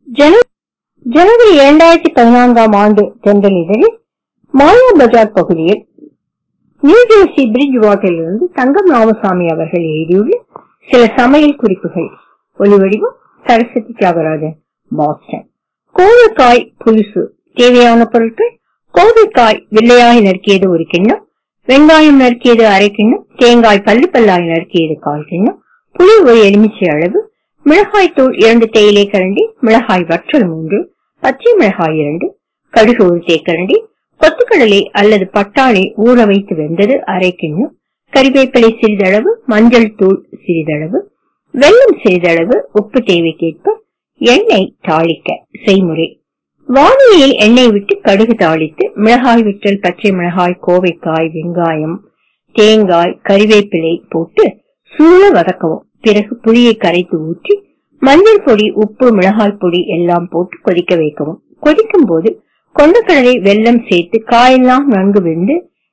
ஜன- ஜனவரி இரண்டாயிரத்தி பதினான்காம் ஆண்டு தென்றல் இதழில் மாயா பஜார் பகுதியில் நியூஜெர்சி பிரிட்ஜ் வாட்டரிலிருந்து தங்கம் ராமசாமி அவர்கள் எழுதியுள்ள சில சமையல் குறிப்புகள் ஒலிவடிவம் சரஸ்வதி தியாகராஜன் பாஸ்டன் கோவைக்காய் புலுசு தேவையான பொருட்கள் கோவைக்காய் வெள்ளையாய் நறுக்கியது ஒரு கிண்ணம் வெங்காயம் நறுக்கியது அரை கிண்ணம் தேங்காய் பல்லு பல்லாய் நறுக்கியது கால் கிண்ணம் புளி ஒரு எலுமிச்சை அளவு மிளகாய் தூள் இரண்டு தேயிலை கரண்டி மிளகாய் வற்றல் மூன்று பச்சை மிளகாய் இரண்டு கடுகு ஒரு தேக்கரண்டி கொத்துக்கடலை அல்லது பட்டாணி ஊற வைத்து வெந்தது அரை கிண்ணம் கறிவேப்பிலை சிறிதளவு மஞ்சள் தூள் சிறிதளவு வெல்லம் சிறிதளவு உப்பு தேவைக்கேற்ப எண்ணெய் தாளிக்க செய்முறை வானிலையில் எண்ணெய் விட்டு கடுகு தாளித்து மிளகாய் விட்டல் பச்சை மிளகாய் கோவைக்காய் வெங்காயம் தேங்காய் கறிவேப்பிலை போட்டு சூழ வதக்கவும் பிறகு புளியை கரைத்து ஊற்றி மஞ்சள் பொடி உப்பு மிளகாய் பொடி எல்லாம் போட்டு கொதிக்க வைக்கவும் கொதிக்கும் போது கொண்டக்கடலை வெல்லம் சேர்த்து காயெல்லாம் நன்கு வெந்து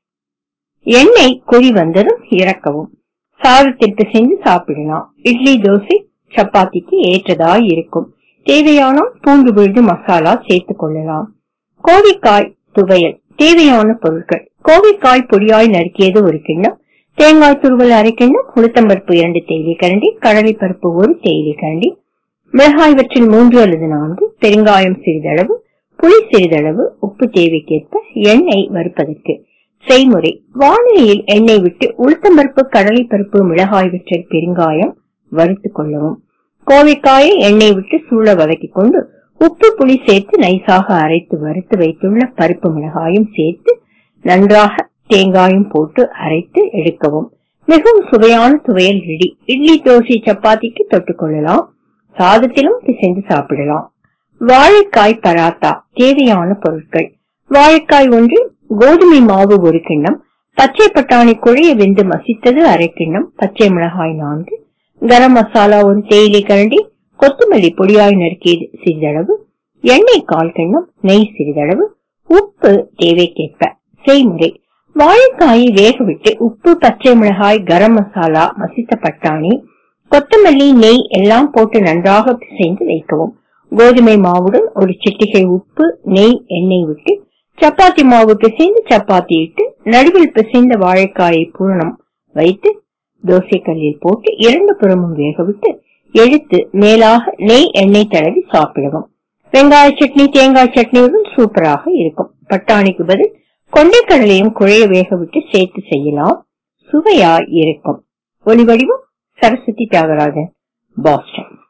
எண்ணெய் கொதி வந்ததும் இறக்கவும் சாதத்திற்கு செஞ்சு சாப்பிடலாம் இட்லி தோசை சப்பாத்திக்கு ஏற்றதாய் இருக்கும் தேவையானால் பூண்டு விழுது மசாலா சேர்த்துக் கொள்ளலாம் கோவைக்காய் துவையல் தேவையான பொருட்கள் கோவைக்காய் பொடியாய் நறுக்கியது ஒரு கிண்ணம் தேங்காய் துருவல் அரை கிண்ணம் உளுத்தம்பருப்பு இரண்டு தேயிலை கரண்டி கடலைப்பருப்பு ஒரு தேயிலை கரண்டி மிளகாய் வற்றில் மூன்று அல்லது நான்கு பெருங்காயம் சிறிதளவு புளி சிறிதளவு உப்பு தேவைக்கேற்ப எண்ணெய் வறுப்பதற்கு செய்முறை வானிலையில் எண்ணெய் விட்டு உளுத்தம்பருப்பு கடலைப்பருப்பு மிளகாய் வற்றல் பெருங்காயம் வறுத்துக் கொள்ளவும் கோவைக்காயை எண்ணெய் விட்டு சூழ வதக்கிக் கொண்டு உப்பு புளி சேர்த்து நைசாக அரைத்து வறுத்து வைத்துள்ள பருப்பு மிளகாயும் சேர்த்து நன்றாக தேங்காயும் போட்டு அரைத்து எடுக்கவும் மிகவும் சுவையான துவையல் ரெடி இட்லி தோசை சப்பாத்திக்கு தொட்டுக் கொள்ளலாம் சாதத்திலும் பிசைந்து சாப்பிடலாம் வாழைக்காய் பராத்தா தேவையான பொருட்கள் வாழைக்காய் ஒன்று கோதுமை மாவு ஒரு கிண்ணம் பச்சை பட்டாணி குழைய வெந்து மசித்தது அரை கிண்ணம் பச்சை மிளகாய் நான்கு கரம் மசாலா ஒரு தேயிலை கரண்டி கொத்தமல்லி பொடியாய் நறுக்கியது சிறிதளவு எண்ணெய் கால் கிண்ணம் நெய் சிறிதளவு உப்பு தேவைக்கேற்ப செய்முறை வாழைக்காயை வேக விட்டு உப்பு பச்சை மிளகாய் கரம் மசாலா மசித்த பட்டாணி கொத்தமல்லி நெய் எல்லாம் போட்டு நன்றாக பிசைந்து வைக்கவும் கோதுமை மாவுடன் ஒரு சிட்டிகை உப்பு நெய் எண்ணெய் விட்டு சப்பாத்தி மாவு பிசைந்து சப்பாத்தி இட்டு நடுவில் பிசைந்த வாழைக்காயை பூரணம் வைத்து தோசை கல்லில் போட்டு இரண்டு புறமும் வேக விட்டு எடுத்து மேலாக நெய் எண்ணெய் தடவி சாப்பிடவும் வெங்காய சட்னி தேங்காய் சட்னியுடன் சூப்பராக இருக்கும் பட்டாணிக்கு பதில் கொண்டைக்கடலையும் குழைய வேக விட்டு சேர்த்து செய்யலாம் சுவையாய் இருக்கும் ஒலி வடிவம் சரஸ்வதி தியாகராஜன் பாஸ்டன்